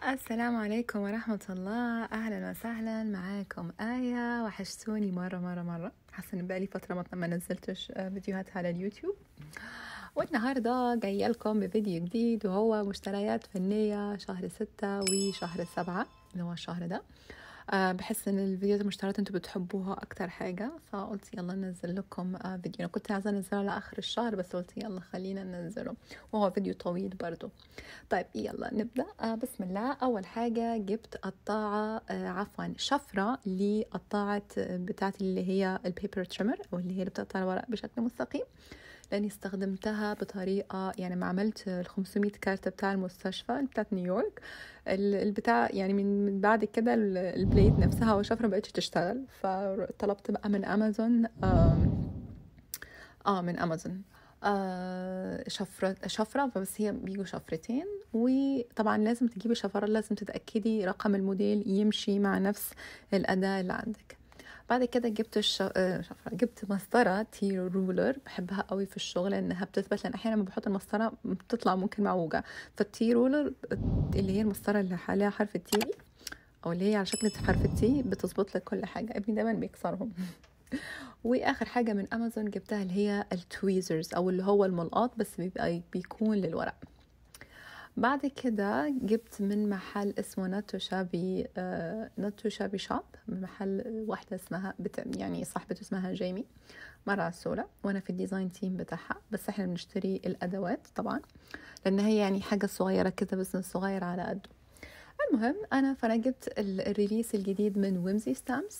السلام عليكم ورحمة الله أهلا وسهلا معاكم آية وحشتوني مرة مرة مرة حاسة إن بقالي فترة ما- ما نزلتش آه، فيديوهات على اليوتيوب والنهاردة جاية لكم بفيديو جديد وهو مشتريات فنية شهر ستة وشهر سبعة اللي هو الشهر ده آه بحس ان الفيديوهات المشتريات انتوا بتحبوها اكتر حاجة فقلت يلا ننزل لكم آه فيديو انا كنت عايزة انزله لاخر الشهر بس قلت يلا خلينا ننزله وهو فيديو طويل برضو طيب يلا نبدأ آه بسم الله أول حاجة جبت قطاعة آه عفوا شفرة لقطاعة آه، بتاعتي اللي هي البيبر تريمر أو اللي هي اللي بتقطع الورق بشكل مستقيم لأني استخدمتها بطريقة يعني ما عملت ال 500 كارت بتاع المستشفى بتاعت نيويورك ال- البتاع يعني من من بعد كده ال- البليد نفسها والشفرة مبقتش تشتغل فطلبت بقى من أمازون آم، اه من امازون آه شفرة شفرة بس هي بيجوا شفرتين وطبعا لازم تجيبي شفرة لازم تتأكدي رقم الموديل يمشي مع نفس الأداة اللي عندك بعد كده جبت الش... آه، شفرة جبت مسطرة تي رولر بحبها قوي في الشغل لانها بتثبت لان احيانا لما بحط المسطرة بتطلع ممكن معوجة فالتي رولر اللي هي المسطرة اللي عليها حرف التي او اللي هي على شكل حرف التي بتظبط لك كل حاجة ابني دايما بيكسرهم واخر حاجه من امازون جبتها اللي هي التويزرز او اللي هو الملقاط بس بيبقى بيكون للورق بعد كده جبت من محل اسمه ناتو شابي آه ناتو شابي شوب من محل واحدة اسمها بت... يعني صاحبته اسمها جيمي مرة عسولة وانا في الديزاين تيم بتاعها بس احنا بنشتري الادوات طبعا لان هي يعني حاجة صغيرة كده بزنس صغير على قده المهم انا فانا جبت ال- الريليس الجديد من ويمزي ستامبس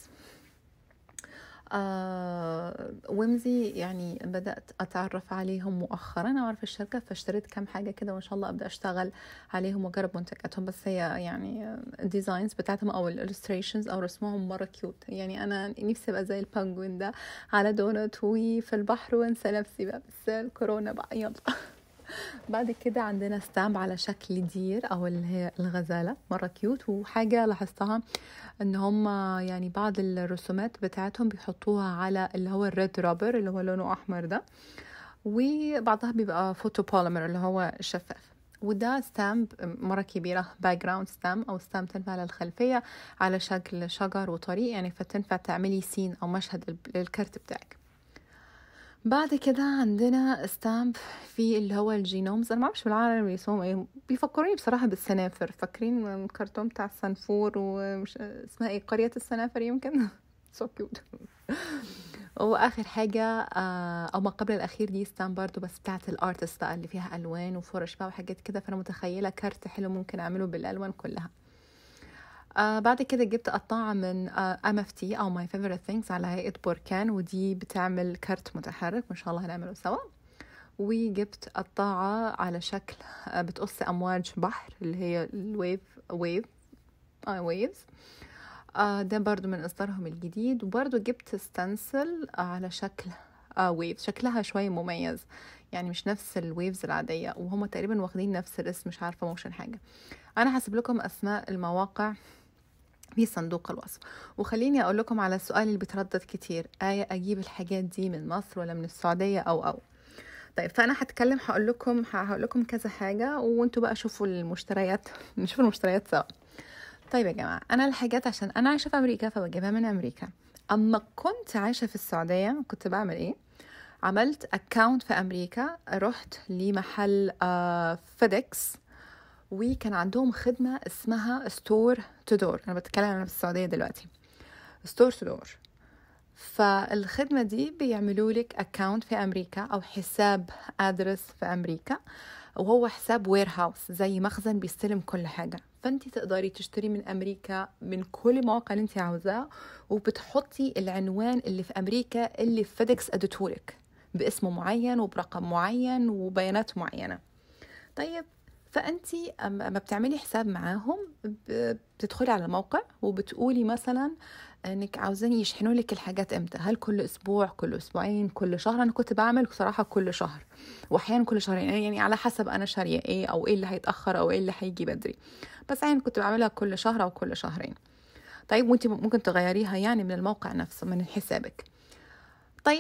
آه ويمزي يعني بدأت أتعرف عليهم مؤخرا أنا أعرف الشركة فاشتريت كام حاجة كده وإن شاء الله أبدأ أشتغل عليهم وأجرب منتجاتهم بس هي يعني الديزاينز بتاعتهم أو الإلستريشنز أو رسمهم مرة كيوت يعني أنا نفسي أبقى زي البانجوين ده على دونت وفي البحر وأنسى نفسي بقى بس الكورونا بقى يلا بعد كده عندنا ستامب على شكل دير او اللي هي الغزاله مره كيوت وحاجه لاحظتها ان هم يعني بعض الرسومات بتاعتهم بيحطوها على اللي هو الريد رابر اللي هو لونه احمر ده وبعضها بيبقى فوتو بوليمر اللي هو شفاف وده ستامب مرة كبيرة باك جراوند ستامب أو ستامب تنفع للخلفية على شكل شجر وطريق يعني فتنفع تعملي سين أو مشهد لل- للكارت بتاعك بعد كده عندنا ستامب في اللي هو الجينومز انا ما اعرفش بالعربي اسمهم ايه بيفكروني بصراحه بالسنافر فاكرين الكرتون بتاع السنفور ومش اسمها ايه قريه السنافر يمكن سو كيوت واخر حاجه آه، او ما قبل الاخير دي ستامب برضو بس بتاعت الارتست بقى اللي فيها الوان وفرش بقى وحاجات كده فانا متخيله كارت حلو ممكن اعمله بالالوان كلها آه بعد كده جبت قطاعة من ام اف تي او ماي فيفورت ثينكس على هيئة بركان ودي بتعمل كارت متحرك وان شاء الله هنعمله سوا وجبت قطاعة على شكل آه بتقص امواج بحر اللي هي الويف ويف اه ويفز آه ده برضو من اصدارهم الجديد وبرضو جبت ستنسل على شكل آه ويف شكلها شوية مميز يعني مش نفس الويفز العادية وهم تقريبا واخدين نفس الاسم مش عارفة موشن حاجة انا هسيب لكم اسماء المواقع في صندوق الوصف وخليني اقول لكم على السؤال اللي بيتردد كتير آية اجيب الحاجات دي من مصر ولا من السعودية او او طيب فانا هتكلم هقول لكم هقول لكم كذا حاجة وانتوا بقى شوفوا المشتريات نشوف المشتريات سوا طيب يا جماعة أنا الحاجات عشان أنا عايشة في أمريكا فبجيبها من أمريكا أما كنت عايشة في السعودية كنت بعمل إيه؟ عملت أكاونت في أمريكا رحت لمحل آه فيدكس وكان عندهم خدمة اسمها ستور تو دور أنا بتكلم أنا في السعودية دلوقتي ستور تو دور فالخدمة دي بيعملوا لك اكاونت في أمريكا أو حساب أدرس في أمريكا وهو حساب وير هاوس زي مخزن بيستلم كل حاجة فانت تقدري تشتري من أمريكا من كل المواقع اللي انت عاوزاه وبتحطي العنوان اللي في أمريكا اللي في فيدكس اديتهولك باسم معين وبرقم معين وبيانات معينة طيب فانت اما بتعملي حساب معاهم ب- بتدخلي على الموقع وبتقولي مثلا انك عاوزين يشحنوا لك الحاجات امتى هل كل اسبوع كل اسبوعين كل شهر انا كنت بعمل بصراحه كل شهر واحيانا كل شهرين يعني على حسب انا شاريه ايه او ايه اللي هيتاخر او ايه اللي هيجي بدري بس احيانا كنت بعملها كل شهر او كل شهرين طيب وانت ممكن تغيريها يعني من الموقع نفسه من حسابك طيب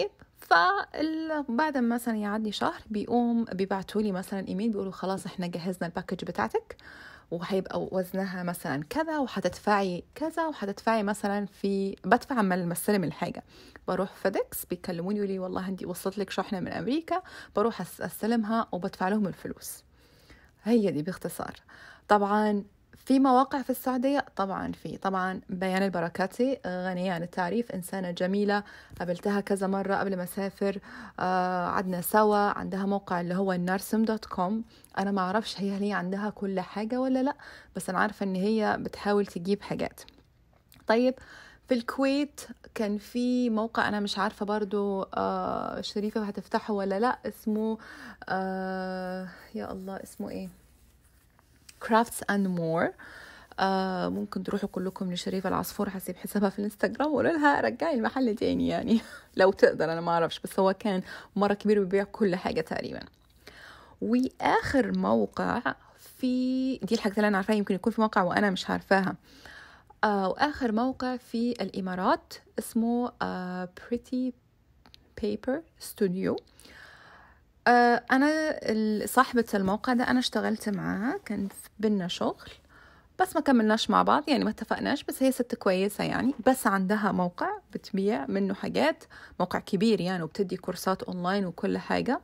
فبعد ما مثلا يعدي شهر بيقوم بيبعتوا لي مثلا ايميل بيقولوا خلاص احنا جهزنا الباكج بتاعتك وهيبقى وزنها مثلا كذا وهتدفعي كذا وهتدفعي مثلا في بدفع عمال المستلم الحاجه بروح فيدكس بيكلموني يقولي والله عندي وصلت لك شحنه من امريكا بروح استلمها وبدفع لهم الفلوس هي دي باختصار طبعا في مواقع في السعودية طبعا في طبعا بيان البركاتي غنية عن التعريف إنسانة جميلة قابلتها كذا مرة قبل ما أسافر آه عدنا سوا عندها موقع اللي هو النارسم دوت كوم أنا ما أعرفش هي هي عندها كل حاجة ولا لأ بس أنا عارفة إن هي بتحاول تجيب حاجات طيب في الكويت كان في موقع أنا مش عارفة برضو آه شريفة هتفتحه ولا لأ اسمه آه يا الله اسمه إيه crafts and more آه ممكن تروحوا كلكم لشريفة العصفور حسيب حسابها في الانستغرام وقولوا لها رجعي المحل تاني يعني لو تقدر انا ما اعرفش بس هو كان مرة كبير بيبيع كل حاجة تقريبا واخر موقع في دي الحاجات اللي انا عارفاها يمكن يكون في موقع وانا مش عارفاها آه واخر موقع في الامارات اسمه آه pretty paper studio آه، أنا صاحبة الموقع ده أنا اشتغلت معاها كان بينا شغل بس ما كملناش مع بعض يعني ما اتفقناش بس هي ست كويسة يعني بس عندها موقع بتبيع منه حاجات موقع كبير يعني وبتدي كورسات أونلاين وكل حاجة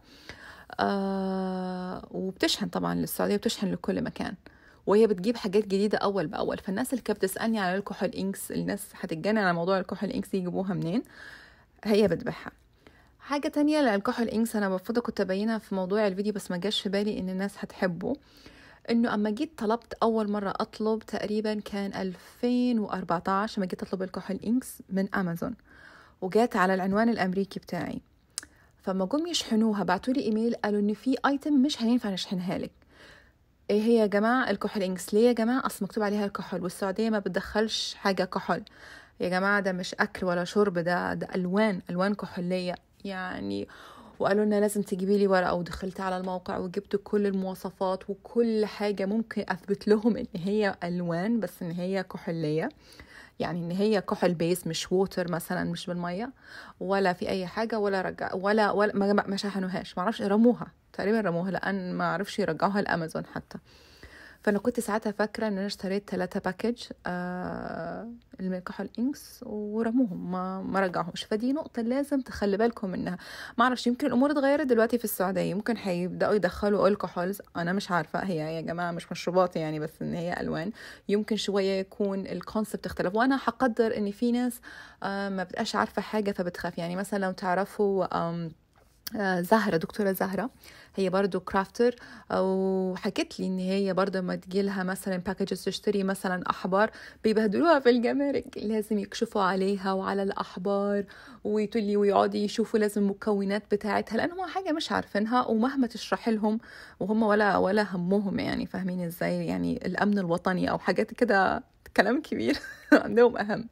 آه وبتشحن طبعا للسعودية وبتشحن لكل مكان وهي بتجيب حاجات جديدة أول بأول فالناس اللي كانت بتسألني على الكحول إنكس الناس هتتجنن على موضوع الكحول إنكس يجيبوها منين هي بتبيعها حاجة تانية للكحول إنكس أنا المفروض كنت أبينها في موضوع الفيديو بس ما جاش في بالي إن الناس هتحبه إنه أما جيت طلبت أول مرة أطلب تقريبا كان 2014 لما جيت أطلب الكحول إنكس من أمازون وجات على العنوان الأمريكي بتاعي فما جم يشحنوها بعتوا لي إيميل قالوا إن في أيتم مش هينفع نشحنها لك ايه هي يا جماعة الكحول إنكس ليه يا جماعة أصل مكتوب عليها الكحول والسعودية ما بتدخلش حاجة كحول يا جماعة ده مش أكل ولا شرب ده ده ألوان ألوان كحولية يعني وقالوا لنا لازم تجيبي لي ورقه ودخلت على الموقع وجبت كل المواصفات وكل حاجه ممكن اثبت لهم ان هي الوان بس ان هي كحوليه يعني ان هي كحل بيس مش ووتر مثلا مش بالميه ولا في اي حاجه ولا رجع ولا ولا ما, ما شحنوهاش ما اعرفش رموها تقريبا رموها لان ما عرفش يرجعوها الامازون حتى فانا كنت ساعتها فاكره ان انا اشتريت ثلاثة باكج آه من كحول انكس ورموهم ما ما رجعهمش فدي نقطه لازم تخلي بالكم منها ما اعرفش يمكن الامور اتغيرت دلوقتي في السعوديه ممكن هيبداوا يدخلوا الكحولز انا مش عارفه هي يا جماعه مش مشروبات يعني بس ان هي الوان يمكن شويه يكون الكونسبت اختلف وانا حقدر ان في ناس آه ما بتبقاش عارفه حاجه فبتخاف يعني مثلا لو تعرفوا آه زهرة دكتورة زهرة هي برضو كرافتر وحكت لي ان هي برضو لما تجي لها مثلا باكجز تشتري مثلا احبار بيبهدلوها في الجمارك لازم يكشفوا عليها وعلى الاحبار ويتولي ويقعدوا يشوفوا لازم المكونات بتاعتها لان هم حاجه مش عارفينها ومهما تشرح لهم وهم ولا ولا همهم يعني فاهمين ازاي يعني الامن الوطني او حاجات كده كلام كبير عندهم اهم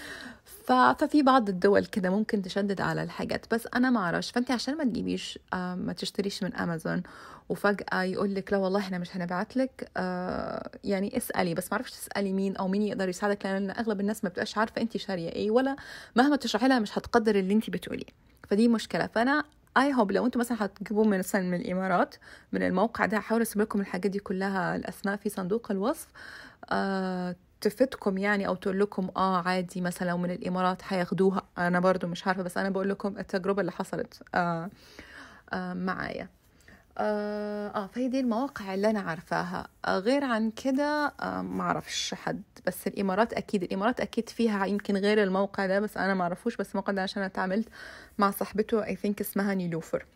ففي بعض الدول كده ممكن تشدد على الحاجات بس انا ما اعرفش فانت عشان ما تجيبيش آه، ما تشتريش من امازون وفجاه يقول لك لا والله احنا مش هنبعت لك آه، يعني اسالي بس ما اعرفش تسالي مين او مين يقدر يساعدك لان اغلب الناس ما بتبقاش عارفه انت شاريه ايه ولا مهما تشرحي لها مش هتقدر اللي انت بتقوليه فدي مشكله فانا اي هوب لو انتم مثلا هتجيبوه من مثلا من الامارات من الموقع ده هحاول اسيب لكم الحاجات دي كلها الاسماء في صندوق الوصف آه تفتكم يعني او تقول لكم اه عادي مثلا لو من الامارات حياخدوها انا برضو مش عارفه بس انا بقول لكم التجربه اللي حصلت آه آه معايا آه, اه فهي دي المواقع اللي انا عارفاها آه غير عن كده آه ما اعرفش حد بس الامارات اكيد الامارات اكيد فيها يمكن غير الموقع ده بس انا ما اعرفوش بس الموقع ده عشان انا اتعاملت مع صاحبته اي ثينك اسمها نيلوفر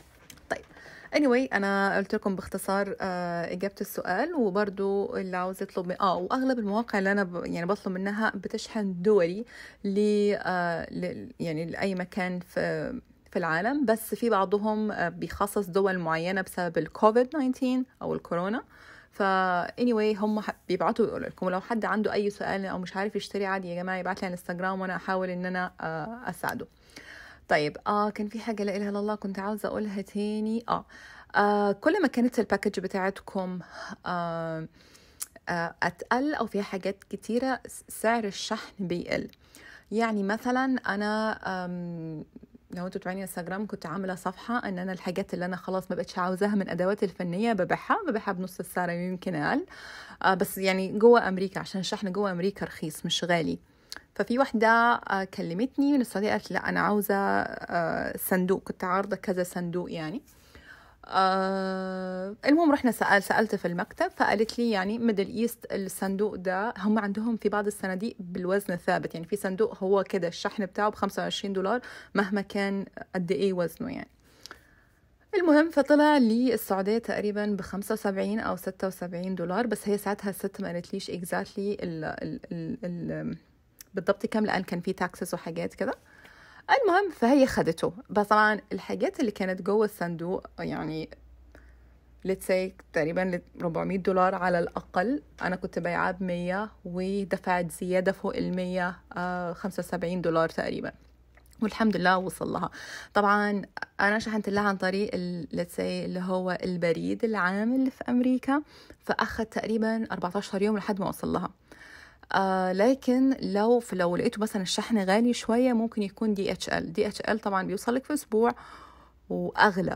anyway انا قلت لكم باختصار آه اجابه السؤال وبرضو اللي عاوز يطلب اه واغلب المواقع اللي انا ب... يعني بطلب منها بتشحن دولي ل... آه ل... يعني لاي مكان في في العالم بس في بعضهم آه بيخصص دول معينه بسبب الكوفيد 19 او الكورونا فا anyway هم بيبعتوا يقولوا لكم ولو حد عنده اي سؤال او مش عارف يشتري عادي يا جماعه يبعت لي على الانستغرام وانا احاول ان انا آه اساعده طيب اه كان في حاجة لا إله إلا الله كنت عاوزة أقولها تاني آه, آه كل ما كانت الباكج بتاعتكم آه آه أتقل أو فيها حاجات كتيرة سعر الشحن بيقل يعني مثلا أنا لو انتوا بتابعيني انستغرام كنت عامله صفحه ان انا الحاجات اللي انا خلاص ما بقتش عاوزاها من ادواتي الفنيه ببيعها ببيعها بنص السعر يمكن اقل آه بس يعني جوه امريكا عشان الشحن جوه امريكا رخيص مش غالي ففي واحدة آه كلمتني من السعودية قالت لا أنا عاوزة آه صندوق كنت عارضة كذا صندوق يعني آه المهم رحنا سأل سألت في المكتب فقالت لي يعني ميدل ايست الصندوق ده هم عندهم في بعض الصناديق بالوزن ثابت يعني في صندوق هو كده الشحن بتاعه ب 25 دولار مهما كان قد ايه وزنه يعني المهم فطلع لي السعودية تقريبا ب 75 أو 76 دولار بس هي ساعتها الست ما قالتليش اكزاكتلي ال ال ال ال بالضبط كام لأن كان في تاكسس وحاجات كده المهم فهي خدته بس طبعا الحاجات اللي كانت جوه الصندوق يعني let's say تقريبا 400 دولار على الأقل أنا كنت بايعاه ب 100 ودفعت زيادة فوق ال 100 آه 75 دولار تقريبا والحمد لله وصل لها طبعا انا شحنت لها عن طريق let's say اللي هو البريد العام اللي في امريكا فاخذ تقريبا 14 يوم لحد ما وصل لها آه لكن لو في لو لقيته مثلا الشحن غالي شوية ممكن يكون دي اتش ال دي اتش ال طبعا بيوصلك في اسبوع واغلى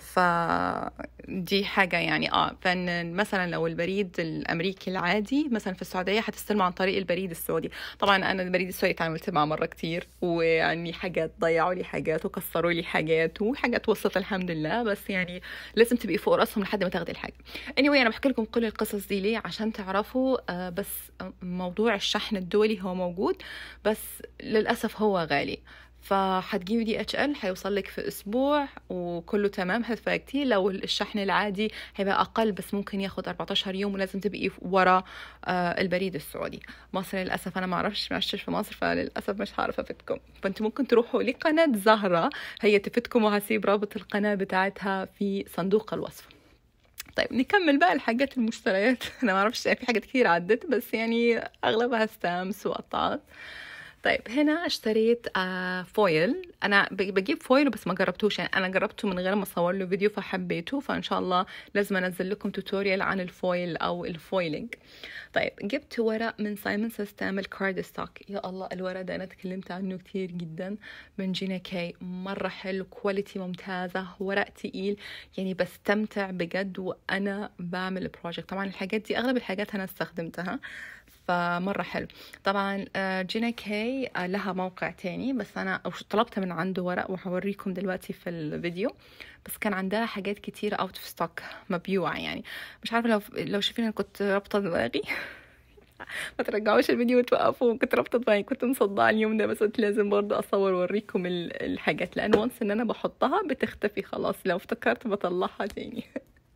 فدي حاجة يعني اه فان مثلا لو البريد الامريكي العادي مثلا في السعودية هتستلمه عن طريق البريد السعودي طبعا انا البريد السعودي تعاملت معه مرة كتير ويعني حاجات ضيعوا لي حاجات وكسروا لي حاجات وحاجات وصلت الحمد لله بس يعني لازم تبقي فوق راسهم لحد ما تاخدي الحاجة anyway انا بحكي لكم كل القصص دي ليه عشان تعرفوا آه بس موضوع الشحن الدولي هو موجود بس للأسف هو غالي فحتجيبي دي اتش ال هيوصل لك في اسبوع وكله تمام هتدفعي كتير لو الشحن العادي هيبقى اقل بس ممكن ياخد 14 يوم ولازم تبقي ورا آه البريد السعودي مصر للاسف انا ما اعرفش ما في مصر فللاسف مش هعرف افيدكم فانتوا ممكن تروحوا لقناه زهره هي تفيدكم وهسيب رابط القناه بتاعتها في صندوق الوصف طيب نكمل بقى الحاجات المشتريات انا ما اعرفش في حاجات كتير عدت بس يعني اغلبها ستامس وقطعات طيب هنا اشتريت آه فويل انا بجيب فويل بس ما جربتوش يعني انا جربته من غير ما اصور له فيديو فحبيته فان شاء الله لازم انزل لكم توتوريال عن الفويل او الفويلنج طيب جبت ورق من سايمون سيستم الكارد ستوك يا الله الورق ده انا تكلمت عنه كتير جدا من جينا كي مره حلو كواليتي ممتازه ورق تقيل يعني بستمتع بجد وانا بعمل البروجكت طبعا الحاجات دي اغلب الحاجات انا استخدمتها فمرة حلو طبعا جينا كي لها موقع تاني بس أنا طلبت من عنده ورق وهوريكم دلوقتي في الفيديو بس كان عندها حاجات كتيرة اوت اوف ستوك مبيوعة يعني مش عارفة لو لو شايفين أنا كنت رابطة دماغي ما ترجعوش الفيديو وتوقفوا كنت رابطة دماغي كنت مصدعة اليوم ده بس قلت لازم برضه أصور وأوريكم الحاجات لأن وانس إن أنا بحطها بتختفي خلاص لو افتكرت بطلعها تاني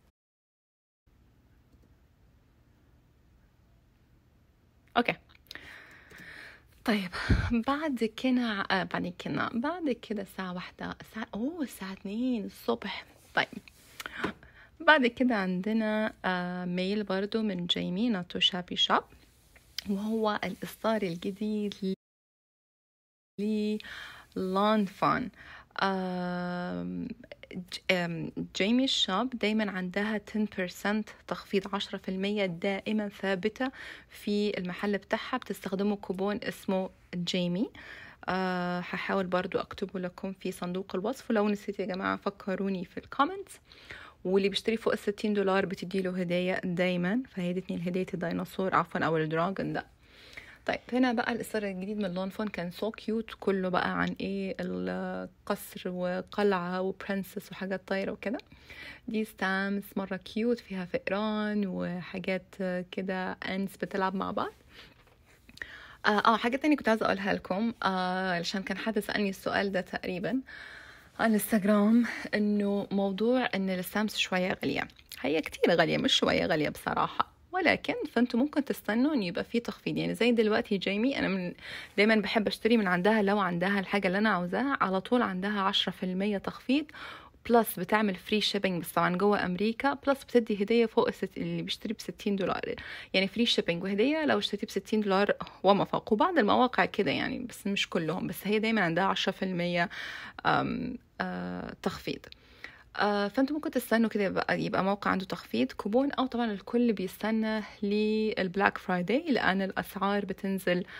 اوكي طيب بعد كده آه بعد كده بعد كده الساعة واحدة الساعة اوه الساعة اتنين الصبح طيب بعد كده عندنا آه ميل برضو من جيمي ناتو شابي شوب وهو الإصدار الجديد ل لون فان جيمي شوب دايما عندها 10% تخفيض 10% دائما ثابتة في المحل بتاعها بتستخدموا كوبون اسمه جيمي أه هحاول برضو أكتبه لكم في صندوق الوصف ولو نسيت يا جماعة فكروني في الكومنتس واللي بيشتري فوق الستين دولار بتديله هدية دايما فهي ادتني الهدية الديناصور عفوا أو الدراجون ده طيب هنا بقى الإصدار الجديد من لون فون كان سو كيوت كله بقى عن ايه القصر وقلعة وبرنسس وحاجات طايرة وكده دي ستامس مرة كيوت فيها فئران وحاجات كده انس بتلعب مع بعض اه, آه حاجة تانية كنت عايزة اقولها لكم آه علشان كان حد سألني السؤال ده تقريبا على الانستغرام انه موضوع ان الستامس شوية غالية هي كتير غالية مش شوية غالية بصراحة ولكن فانتم ممكن تستنوا ان يبقى في تخفيض يعني زي دلوقتي جيمي انا من دايما بحب اشتري من عندها لو عندها الحاجه اللي انا عاوزاها على طول عندها عشرة في المية تخفيض بلس بتعمل فري شيبينج بس طبعا جوه امريكا بلس بتدي هديه فوق الست... اللي بيشتري ب 60 دولار يعني فري شيبينج وهديه لو اشتريتي ب 60 دولار وما فوق وبعض المواقع كده يعني بس مش كلهم بس هي دايما عندها 10% أم... أه... تخفيض آه فانتوا ممكن تستنوا كده يبقى, يبقى موقع عنده تخفيض كوبون او طبعا الكل بيستنى للبلاك فرايداي لان الاسعار بتنزل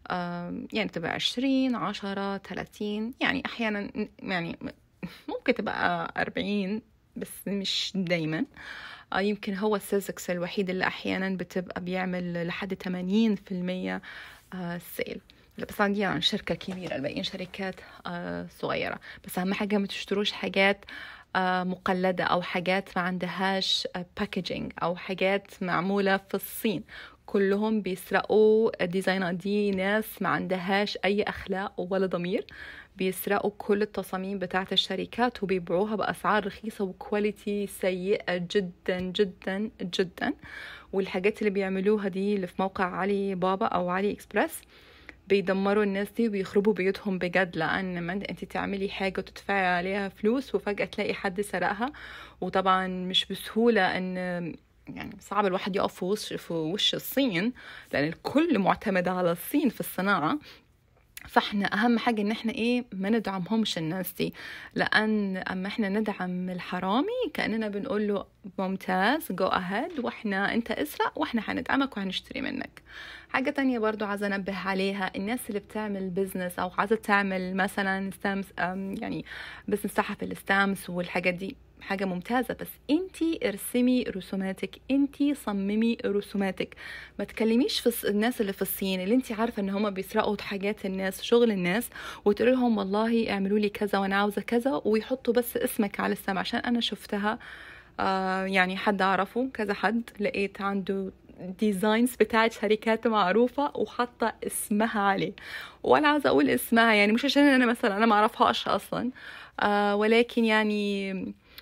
يعني تبقى عشرين عشرة ثلاثين يعني أحيانا يعني ممكن تبقى أربعين بس مش دايما آه، يمكن هو السيزكس الوحيد اللي أحيانا بتبقى بيعمل لحد 80% سيل بس عندي يعني شركة كبيرة الباقيين شركات آه، صغيرة بس أهم حاجة ما تشتروش حاجات آه، مقلدة أو حاجات ما عندهاش باكجينج أو حاجات معمولة في الصين كلهم بيسرقوا الديزاينات دي ناس ما عندهاش أي أخلاق ولا ضمير بيسرقوا كل التصاميم بتاعة الشركات وبيبيعوها بأسعار رخيصة وكواليتي سيئة جدا جدا جدا والحاجات اللي بيعملوها دي اللي في موقع علي بابا أو علي إكسبرس بيدمروا الناس دي وبيخربوا بيوتهم بجد لان ما انت تعملي حاجه وتدفعي عليها فلوس وفجاه تلاقي حد سرقها وطبعا مش بسهوله ان يعني صعب الواحد يقف في وش في وش الصين لان الكل معتمد على الصين في الصناعه فاحنا اهم حاجه ان احنا ايه ما ندعمهمش الناس دي لان اما احنا ندعم الحرامي كاننا بنقول له ممتاز جو اهيد واحنا انت اسرق واحنا هندعمك وهنشتري منك حاجة تانية برضو عايزة أنبه عليها الناس اللي بتعمل بزنس أو عايزة تعمل مثلا ستامس يعني بزنس تحت في الستامس والحاجات دي حاجة ممتازة بس انتي ارسمي رسوماتك انتي صممي رسوماتك ما تكلميش في الناس اللي في الصين اللي انتي عارفة ان هما بيسرقوا حاجات الناس شغل الناس وتقولي لهم والله اعملوا لي كذا وانا عاوزة كذا ويحطوا بس اسمك على السمع عشان انا شفتها آه يعني حد اعرفه كذا حد لقيت عنده ديزاينز بتاعت شركات معروفة وحاطة اسمها عليه وانا عاوزة اقول اسمها يعني مش عشان انا مثلا انا معرفهاش اصلا آه ولكن يعني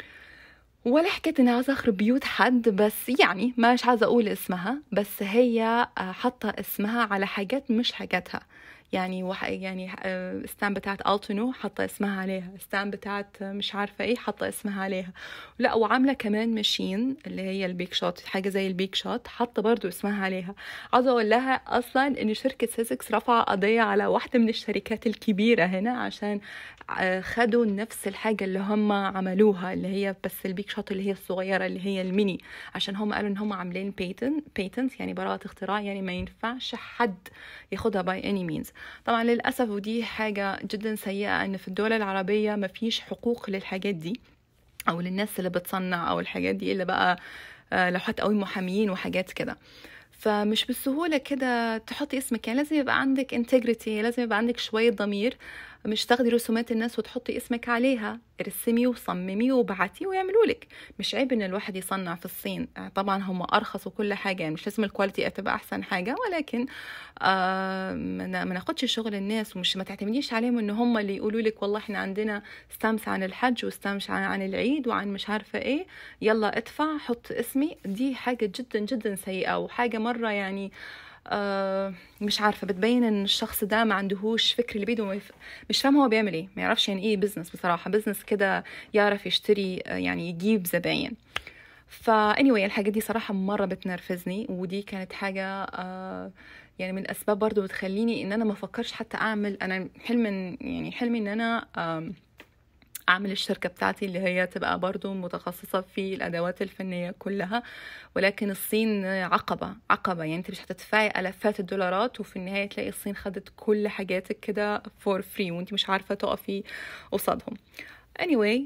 ولا حكاية اني عاوزة اخرب بيوت حد بس يعني مش عاوزة اقول اسمها بس هي آه، حاطة اسمها على حاجات مش حاجاتها يعني وح يعني ستام آه، بتاعت التونو حاطه اسمها عليها ستام بتاعت مش عارفه ايه حاطه اسمها عليها لا وعامله كمان ماشين اللي هي البيك شوت حاجه زي البيك شوت حاطه برضو اسمها عليها عاوزه اقول لها اصلا ان شركه سيزكس رفع قضيه على واحده من الشركات الكبيره هنا عشان آه، خدوا نفس الحاجه اللي هم عملوها اللي هي بس البيك شوت اللي هي الصغيره اللي هي الميني عشان هم قالوا ان هم عاملين بيتن بيتنت يعني براءه اختراع يعني ما ينفعش حد ياخدها باي اني مينز طبعا للأسف ودي حاجة جدا سيئة أن في الدول العربية ما فيش حقوق للحاجات دي أو للناس اللي بتصنع أو الحاجات دي إلا بقى آه، لوحات قوي محاميين وحاجات كده فمش بالسهولة كده تحطي اسمك يعني لازم يبقى عندك انتجريتي لازم يبقى عندك شوية ضمير مش تاخدي رسومات الناس وتحطي اسمك عليها ارسمي وصممي وبعتي ويعملوا لك مش عيب ان الواحد يصنع في الصين طبعا هم ارخص وكل حاجه يعني مش لازم الكواليتي تبقى احسن حاجه ولكن آه ما ناخدش شغل الناس ومش ما تعتمديش عليهم ان هم اللي يقولوا لك والله احنا عندنا ستامس عن الحج وستامس عن, عن العيد وعن مش عارفه ايه يلا ادفع حط اسمي دي حاجه جدا جدا سيئه وحاجه مره يعني آه آه، مش عارفه بتبين ان الشخص ده ما عندهوش فكر اللي بيده مش فاهم هو بيعمل ايه ما يعرفش يعني ايه بزنس بصراحه بزنس كده يعرف يشتري آه، يعني يجيب زباين فا anyway الحاجة دي صراحة مرة بتنرفزني ودي كانت حاجة آه يعني من الأسباب برضو بتخليني إن أنا ما فكرش حتى أعمل أنا حلم يعني حلمي إن أنا آه اعمل الشركة بتاعتي اللي هي تبقى برضو متخصصة في الادوات الفنية كلها ولكن الصين عقبة عقبة يعني انت مش هتدفعي الافات الدولارات وفي النهاية تلاقي الصين خدت كل حاجاتك كده فور فري وانت مش عارفة تقفي قصادهم anyway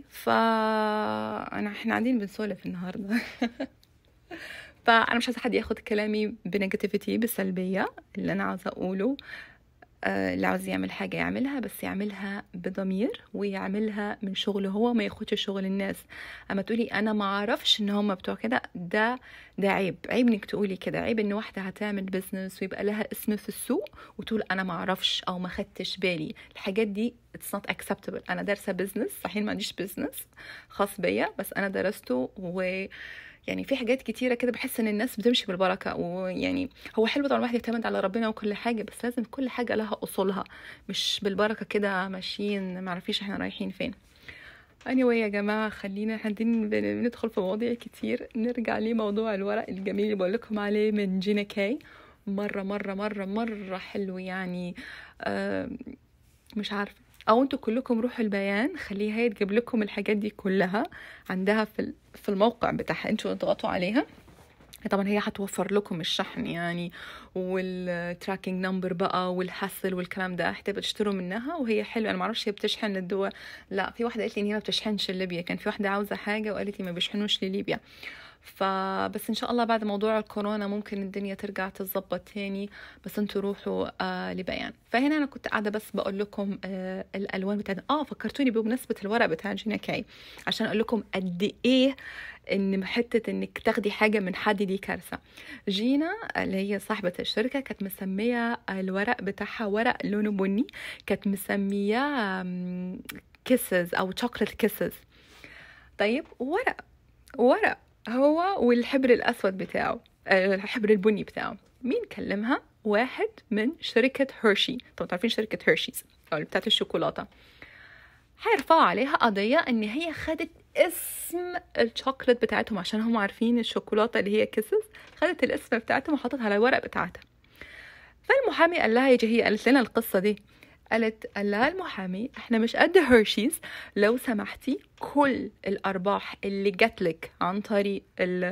فانا احنا قاعدين بنسولف النهارده فانا مش عايزه حد ياخد كلامي بنيجاتيفيتي بسلبيه اللي انا عاوزه اقوله آه، اللي عاوز يعمل حاجة يعملها بس يعملها بضمير ويعملها من شغله هو ما ياخدش شغل الناس اما تقولي انا ما اعرفش ان هم بتوع كده ده ده عيب عيب انك تقولي كده عيب ان واحدة هتعمل بزنس ويبقى لها اسم في السوق وتقول انا ما اعرفش او ما خدتش بالي الحاجات دي it's not acceptable انا دارسة بزنس صحيح ما عنديش بزنس خاص بيا بس انا درسته و يعني في حاجات كتيره كده بحس ان الناس بتمشي بالبركه ويعني هو حلو طبعا الواحد يعتمد على ربنا وكل حاجه بس لازم كل حاجه لها اصولها مش بالبركه كده ماشيين ما عارفيش احنا رايحين فين anyway يا جماعة خلينا حدين بندخل في مواضيع كتير نرجع لموضوع الورق الجميل اللي بقول لكم عليه من جينا كاي مرة مرة مرة مرة حلو يعني آه مش عارفة او انتوا كلكم روحوا البيان خليها هي تجيب لكم الحاجات دي كلها عندها في في الموقع بتاعها انتوا اضغطوا عليها طبعا هي حتوفر لكم الشحن يعني والتراكنج نمبر بقى والحصل والكلام ده حتبقى تشتروا منها وهي حلوه انا ما اعرفش هي بتشحن للدول لا في واحده قالت لي ان هي ما بتشحنش لليبيا كان في واحده عاوزه حاجه وقالت لي ما بيشحنوش لليبيا فبس ان شاء الله بعد موضوع الكورونا ممكن الدنيا ترجع تتظبط تاني بس انتوا روحوا آه لبيان فهنا انا كنت قاعده بس بقول لكم آه الالوان بتاعت اه فكرتوني بمناسبه الورق بتاع جينا كاي عشان اقول لكم قد ايه ان حته انك تاخدي حاجه من حد دي كارثه جينا اللي هي صاحبه الشركه كانت مسميه الورق بتاعها ورق لونه بني كانت مسمياه كيسز او شوكليت كيسز طيب ورق ورق هو والحبر الأسود بتاعه الحبر البني بتاعه مين كلمها واحد من شركة هيرشي طبعا تعرفين شركة هيرشيز أو بتاعت الشوكولاتة هيرفعوا عليها قضية إن هي خدت اسم الشوكولات بتاعتهم عشان هم عارفين الشوكولاتة اللي هي كيسز خدت الاسم بتاعتهم وحطتها على الورق بتاعتها فالمحامي قال لها يجي هي قالت لنا القصة دي قالت قال لها المحامي احنا مش قد هيرشيز لو سمحتي كل الارباح اللي جاتلك عن طريق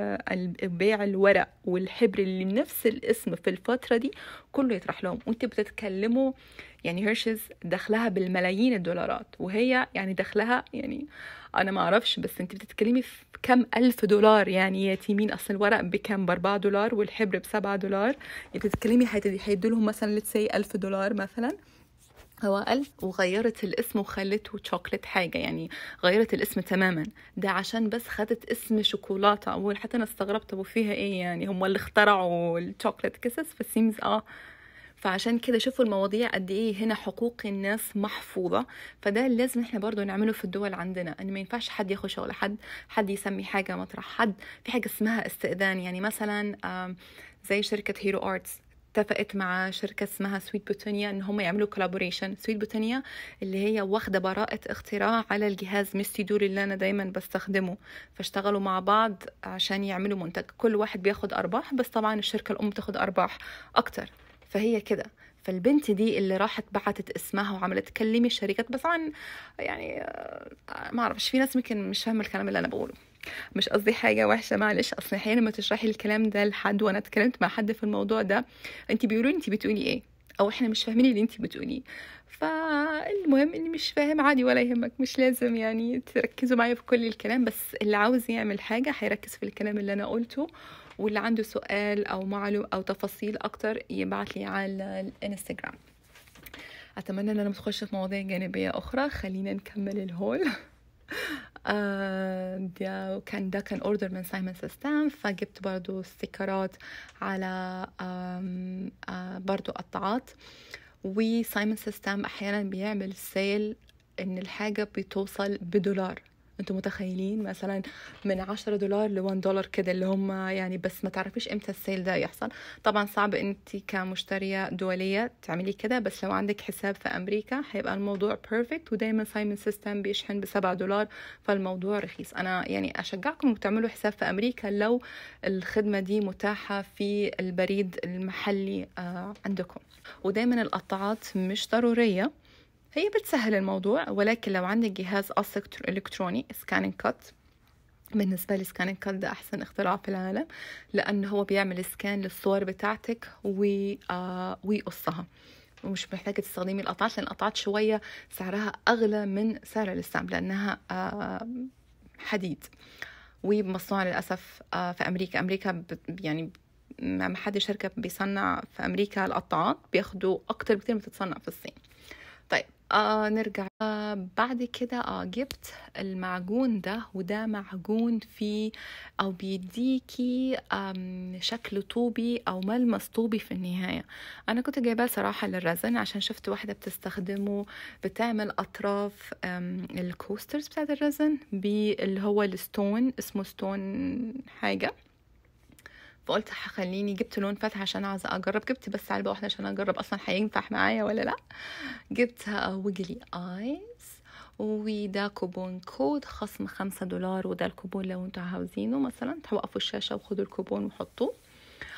بيع الورق والحبر اللي نفس الاسم في الفتره دي كله يطرح لهم وانت بتتكلموا يعني هيرشيز دخلها بالملايين الدولارات وهي يعني دخلها يعني انا ما اعرفش بس انت بتتكلمي في كم الف دولار يعني يا تيمين اصل الورق بكم باربعة دولار والحبر بسبعة دولار يعني بتتكلمي هيدوا لهم مثلا لتسي الف دولار مثلا هو ألف وغيرت الاسم وخلته شوكليت حاجة يعني غيرت الاسم تماما ده عشان بس خدت اسم شوكولاتة أول حتى أنا استغربت أبو فيها إيه يعني هم اللي اخترعوا الشوكليت كيسز فسيمز آه فعشان كده شوفوا المواضيع قد ايه هنا حقوق الناس محفوظة فده لازم احنا برضو نعمله في الدول عندنا ان ما ينفعش حد ياخد شغل حد حد يسمي حاجة مطرح حد في حاجة اسمها استئذان يعني مثلا زي شركة هيرو ارتس اتفقت مع شركة اسمها سويت بوتانيا ان هم يعملوا كولابوريشن سويت بوتانيا اللي هي واخدة براءة اختراع على الجهاز ميستي دور اللي انا دايما بستخدمه فاشتغلوا مع بعض عشان يعملوا منتج كل واحد بياخد ارباح بس طبعا الشركة الام بتاخد ارباح اكتر فهي كده فالبنت دي اللي راحت بعتت اسمها وعملت تكلمي الشركات بس عن يعني ما اعرفش في ناس يمكن مش فاهمه الكلام اللي انا بقوله مش قصدي حاجة وحشة معلش أصل أحيانا لما تشرحي الكلام ده لحد وأنا اتكلمت مع حد في الموضوع ده أنت بيقولوا أنت بتقولي إيه أو إحنا مش فاهمين اللي أنت بتقوليه فالمهم اللي مش فاهم عادي ولا يهمك مش لازم يعني تركزوا معايا في كل الكلام بس اللي عاوز يعمل حاجة هيركز في الكلام اللي أنا قلته واللي عنده سؤال أو معلوم أو تفاصيل أكتر يبعت لي على الانستغرام أتمنى أن أنا متخش في مواضيع جانبية أخرى خلينا نكمل الهول آه ده كان ده كان اوردر من سايمون سيستم فجبت برضو ستيكرات على آه برضو قطعات وسايمون سيستم احيانا بيعمل سيل ان الحاجة بتوصل بدولار انتم متخيلين مثلا من 10 دولار ل 1 دولار كده اللي هم يعني بس ما تعرفيش امتى السيل ده يحصل طبعا صعب انت كمشتريه دوليه تعملي كده بس لو عندك حساب في امريكا هيبقى الموضوع بيرفكت ودايما سايمون سيستم بيشحن ب 7 دولار فالموضوع رخيص انا يعني اشجعكم تعملوا حساب في امريكا لو الخدمه دي متاحه في البريد المحلي عندكم ودايما القطاعات مش ضروريه هي بتسهل الموضوع ولكن لو عندك جهاز قص إلكتروني سكانينج كات بالنسبة لي سكانينج كات ده أحسن اختراع في العالم لأنه هو بيعمل سكان للصور بتاعتك ويقصها ومش محتاجة تستخدمي القطعات لأن القطعات شوية سعرها أغلى من سعر الستامب لأنها حديد ومصنوعة للأسف في أمريكا أمريكا يعني ما حد شركة بيصنع في أمريكا القطعات بياخدوا أكتر بكتير من تتصنع في الصين طيب آه نرجع آه بعد كده آه جبت المعجون ده وده معجون فيه أو بيديكي شكل طوبي أو ملمس طوبي في النهاية أنا كنت جايباه صراحة للرزن عشان شفت واحدة بتستخدمه بتعمل أطراف الكوسترز بتاعت الرزن باللي هو الستون اسمه ستون حاجة فقلت خليني جبت لون فاتح عشان عايزة أجرب جبت بس علبة واحدة عشان أجرب أصلا هينفع معايا ولا لأ جبت ويجلي آيز وده كوبون كود خصم خمسة دولار وده الكوبون لو انتوا عاوزينه مثلا توقفوا الشاشة وخدوا الكوبون وحطوه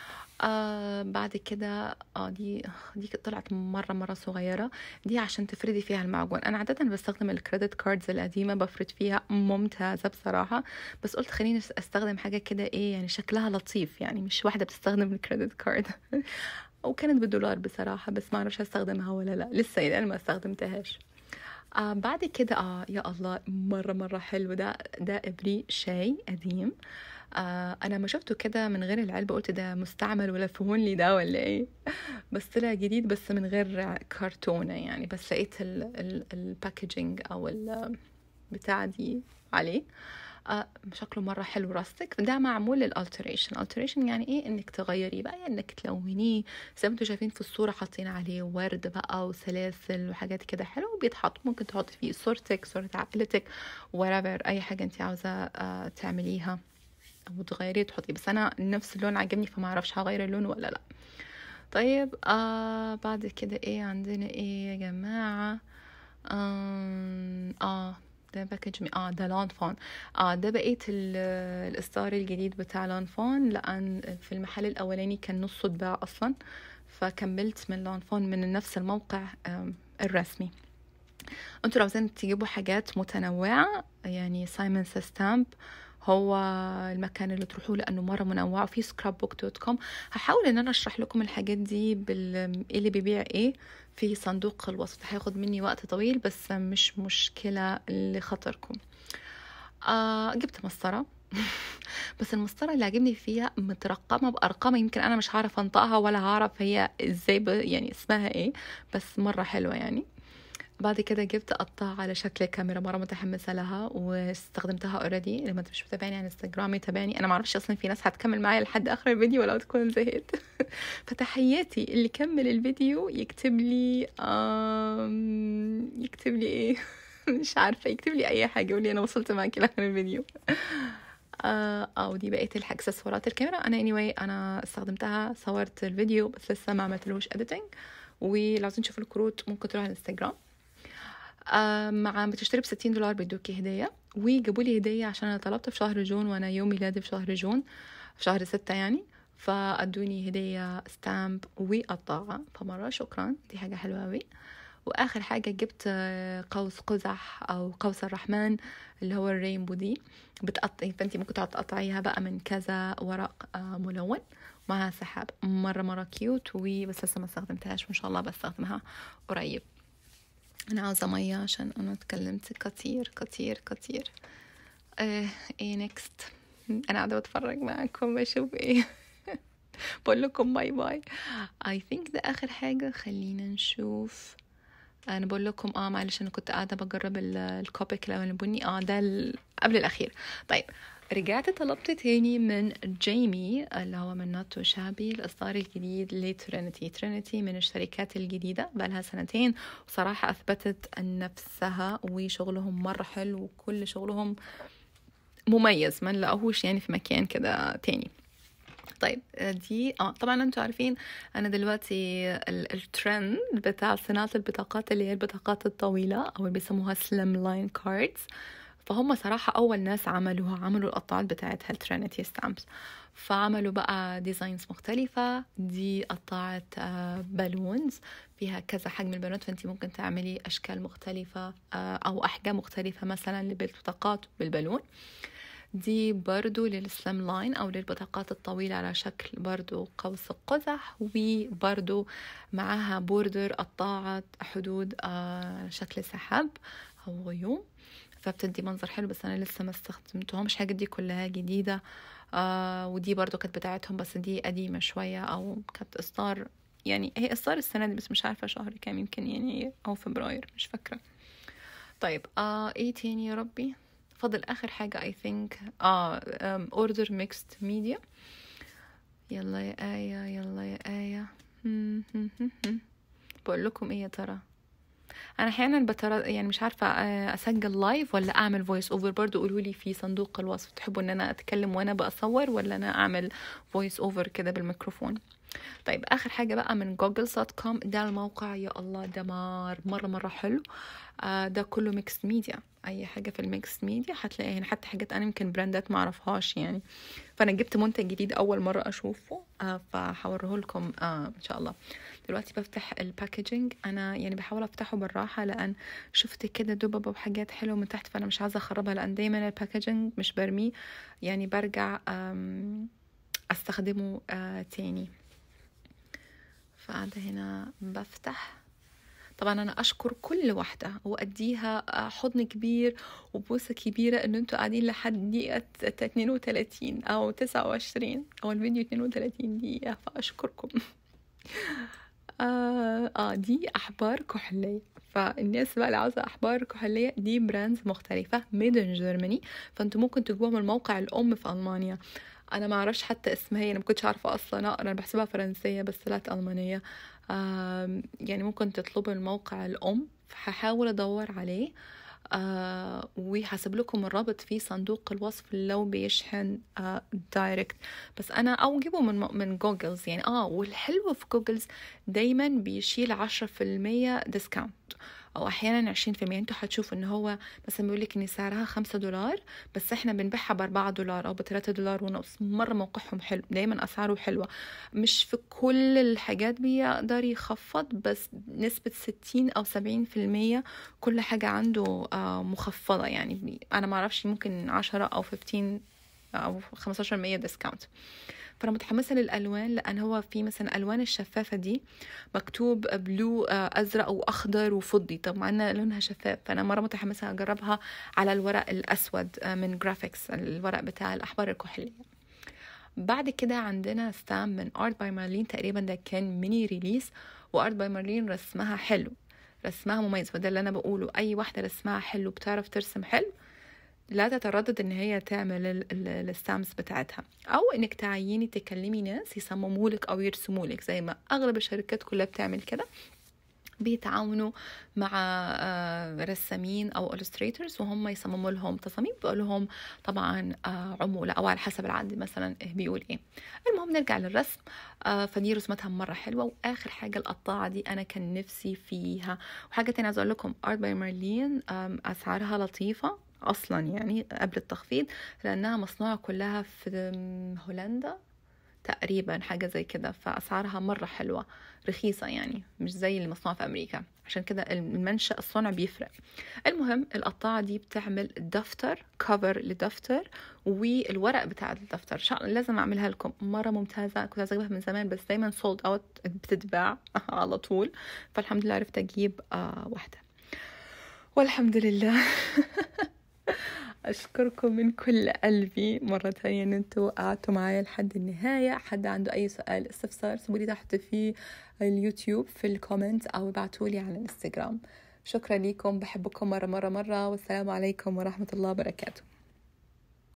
آه بعد كده اه دي دي طلعت مرة مرة صغيرة دي عشان تفردي فيها المعجون أنا عادة بستخدم الكريدت كاردز القديمة بفرد فيها ممتازة بصراحة بس قلت خليني استخدم حاجة كده ايه يعني شكلها لطيف يعني مش واحدة بتستخدم الكريدت كارد وكانت بالدولار بصراحة بس ما اعرفش استخدمها ولا لا لسه الآن ما استخدمتهاش آه بعد كده اه يا الله مرة مرة حلو ده ده ابريق شاي قديم آه انا ما شفته كده من غير العلبة قلت ده مستعمل ولا فهون لي ده ولا ايه بس طلع جديد بس من غير كرتونة يعني بس لقيت الباكجينج او البتاع دي عليه آه شكله مرة حلو راستك ده معمول للالتريشن الالتريشن يعني ايه انك تغيري بقى يعني انك تلونيه زي ما انتم شايفين في الصورة حاطين عليه ورد بقى وسلاسل وحاجات كده حلوة وبيتحط ممكن تحطي فيه صورتك صورة عائلتك whatever اي حاجة انت عاوزة آه تعمليها او تغيريه تحطيه بس انا نفس اللون عجبني فما اعرفش هغير اللون ولا لا طيب آه بعد كده ايه عندنا ايه يا جماعة آه, آه ده باكج مي اه ده لانفون اه ده بقيت الاصدار الجديد بتاع لانفون لان في المحل الاولاني كان نصه اتباع اصلا فكملت من لانفون من نفس الموقع الرسمي انتوا لو عاوزين تجيبوا حاجات متنوعة يعني سايمون ستامب هو المكان اللي تروحوه لانه مره منوع في سكراب بوك دوت كوم هحاول ان انا اشرح لكم الحاجات دي بال إيه اللي بيبيع ايه في صندوق الوصف هياخد مني وقت طويل بس مش مشكله لخطركم آه جبت مسطره بس المسطرة اللي عجبني فيها مترقمة بأرقام يمكن أنا مش هعرف أنطقها ولا هعرف هي إزاي يعني اسمها إيه بس مرة حلوة يعني بعد كده جبت قطع على شكل كاميرا مره متحمسه لها واستخدمتها اوريدي لما انت مش متابعني على انستغرام تابعني انا ما اعرفش اصلا في ناس هتكمل معايا لحد اخر الفيديو ولا تكون زهقت فتحياتي اللي كمل الفيديو يكتب لي يكتب لي ايه مش عارفه يكتب لي اي حاجه يقول لي انا وصلت معاكي لاخر الفيديو اه او دي بقيه الاكسسوارات الكاميرا انا anyway انا استخدمتها صورت الفيديو بس لسه ما عملتلوش اديتنج ولو عايزين تشوفوا الكروت ممكن تروحوا على الانستغرام مع بتشتري ب 60 دولار بيدوكي هدية وجابوا لي هدية عشان أنا طلبت في شهر جون وأنا يوم ميلادي في شهر جون في شهر ستة يعني فأدوني هدية ستامب وقطاعة فمرة شكرا دي حاجة حلوة أوي وآخر حاجة جبت قوس قزح أو قوس الرحمن اللي هو الرينبو دي بتقطعي فانتي ممكن تقطعيها بقى من كذا ورق ملون معها سحاب مرة مرة كيوت وبس لسه ما استخدمتهاش وإن شاء الله بستخدمها قريب أنا عاوزة مية عشان أنا اتكلمت كتير كتير كتير آه ايه نيكست أنا قاعدة بتفرج معاكم بشوف ايه بقول لكم باي باي I think ده آخر حاجة خلينا نشوف انا بقول لكم اه معلش انا كنت قاعده بجرب الكوبيك الاول البني اه ده قبل الاخير طيب رجعت طلبت تاني من جيمي اللي هو من نوت شابي الإصدار الجديد لترينيتي ترينيتي من الشركات الجديدة بقالها سنتين وصراحة أثبتت نفسها وشغلهم مرة حلو وكل شغلهم مميز ما نلاقوهوش يعني في مكان كده تاني طيب دي اه طبعا انتوا عارفين انا دلوقتي الترند بتاع صناعه البطاقات اللي هي البطاقات الطويله او اللي بيسموها سليم لاين كاردز فهم صراحة أول ناس عملوها عملوا القطعات بتاعتها الترينيتي ستامبس فعملوا بقى ديزاينز مختلفة دي قطعة بالونز فيها كذا حجم البالونات فانت ممكن تعملي أشكال مختلفة أو أحجام مختلفة مثلا للبطاقات بالبالون دي برضو للسلم لاين أو للبطاقات الطويلة على شكل برضو قوس قزح وبرضو معاها بوردر قطاعة حدود شكل سحاب أو غيوم فبتدي منظر حلو بس انا لسه ما استخدمتهمش حاجه دي كلها جديده آه ودي برضو كانت بتاعتهم بس دي قديمه شويه او كانت اصدار يعني هي اصدار السنه دي بس مش عارفه شهر كام يمكن يعني او فبراير مش فاكره طيب آه ايه تاني يا ربي فضل اخر حاجه اي ثينك اه اوردر ميكست ميديا يلا يا آية يلا يا آية بقول لكم ايه يا ترى انا احيانا بترى يعني مش عارفه اسجل لايف ولا اعمل فويس اوفر برضو قولوا لي في صندوق الوصف تحبوا ان انا اتكلم وانا بصور ولا انا اعمل فويس اوفر كده بالميكروفون طيب اخر حاجه بقى من جوجل دوت كوم ده الموقع يا الله دمار مره مره حلو آه ده كله ميكس ميديا اي حاجه في الميكس ميديا هتلاقيها هنا حتى حاجات انا يمكن براندات ما اعرفهاش يعني فانا جبت منتج جديد اول مره اشوفه آه فهوريه لكم آه ان شاء الله دلوقتي بفتح الباكجينج انا يعني بحاول افتحه بالراحه لان شفت كده دببه وحاجات حلوه من تحت فانا مش عايزه اخربها لان دايما الباكجينج مش برميه يعني برجع استخدمه آه تاني فقاعدة هنا بفتح طبعا انا اشكر كل واحده واديها حضن كبير وبوسه كبيره ان انتوا قاعدين لحد دقيقه 32 او 29 او الفيديو 32 دقيقه فاشكركم آه, اه دي احبار كحليه فالناس بقى اللي عاوزه احبار كحليه دي براندز مختلفه ميدن جيرماني فانتوا ممكن تجيبوها من موقع الام في المانيا انا ما اعرفش حتى اسمها انا ما كنتش عارفه اصلا اقرا انا بحسبها فرنسيه بس طلعت المانيه يعني ممكن تطلبوا الموقع الام هحاول ادور عليه آه وهسيب لكم الرابط في صندوق الوصف لو بيشحن آه دايركت بس انا او جيبه من من جوجلز يعني اه والحلو في جوجلز دايما بيشيل عشرة في المية ديسكاونت او احيانا عشرين في المية انتوا هتشوفوا ان هو مثلا بيقولك ان سعرها خمسة دولار بس احنا بنبيعها باربعة دولار او بتلاتة دولار ونص مرة موقعهم حلو دايما اسعاره حلوة مش في كل الحاجات بيقدر يخفض بس نسبة ستين او سبعين في المية كل حاجة عنده مخفضة يعني انا معرفش ممكن عشرة او فيفتين او خمستاشر مية ديسكاونت فانا متحمسه للالوان لان هو في مثلا الوان الشفافه دي مكتوب بلو ازرق واخضر وفضي طبعا لونها شفاف فانا مره متحمسه اجربها على الورق الاسود من جرافيكس الورق بتاع الاحبار الكحليه بعد كده عندنا ستام من ارت باي مارلين تقريبا ده كان ميني ريليس وارت باي مارلين رسمها حلو رسمها مميز فده اللي انا بقوله اي واحده رسمها حلو بتعرف ترسم حلو لا تتردد ان هي تعمل الستامس بتاعتها او انك تعيني تكلمي ناس يصمموا لك او يرسموا لك زي ما اغلب الشركات كلها بتعمل كده بيتعاونوا مع رسامين او illustrators وهم يصمموا لهم تصاميم بيقول لهم طبعا عموله او على حسب العقد مثلا بيقول ايه المهم نرجع للرسم فدي رسمتها مره حلوه واخر حاجه القطاعه دي انا كان نفسي فيها وحاجه تانية عايزه اقول لكم ارت باي مارلين اسعارها لطيفه اصلا يعني قبل التخفيض لانها مصنوعه كلها في هولندا تقريبا حاجه زي كده فاسعارها مره حلوه رخيصه يعني مش زي اللي مصنوعه في امريكا عشان كده المنشا الصنع بيفرق المهم القطاعه دي بتعمل دفتر كفر لدفتر والورق بتاع الدفتر شاء لازم اعملها لكم مره ممتازه كنت عايزه اجيبها من زمان بس دايما سولد اوت بتتباع على طول فالحمد لله عرفت اجيب آه واحده والحمد لله أشكركم من كل قلبي مرة تانية إن انتوا قعدتوا معايا لحد النهاية حد عنده أي سؤال استفسار سيبولي تحت في اليوتيوب في الكومنت أو ابعتولي على الانستغرام شكرا لكم بحبكم مرة مرة مرة والسلام عليكم ورحمة الله وبركاته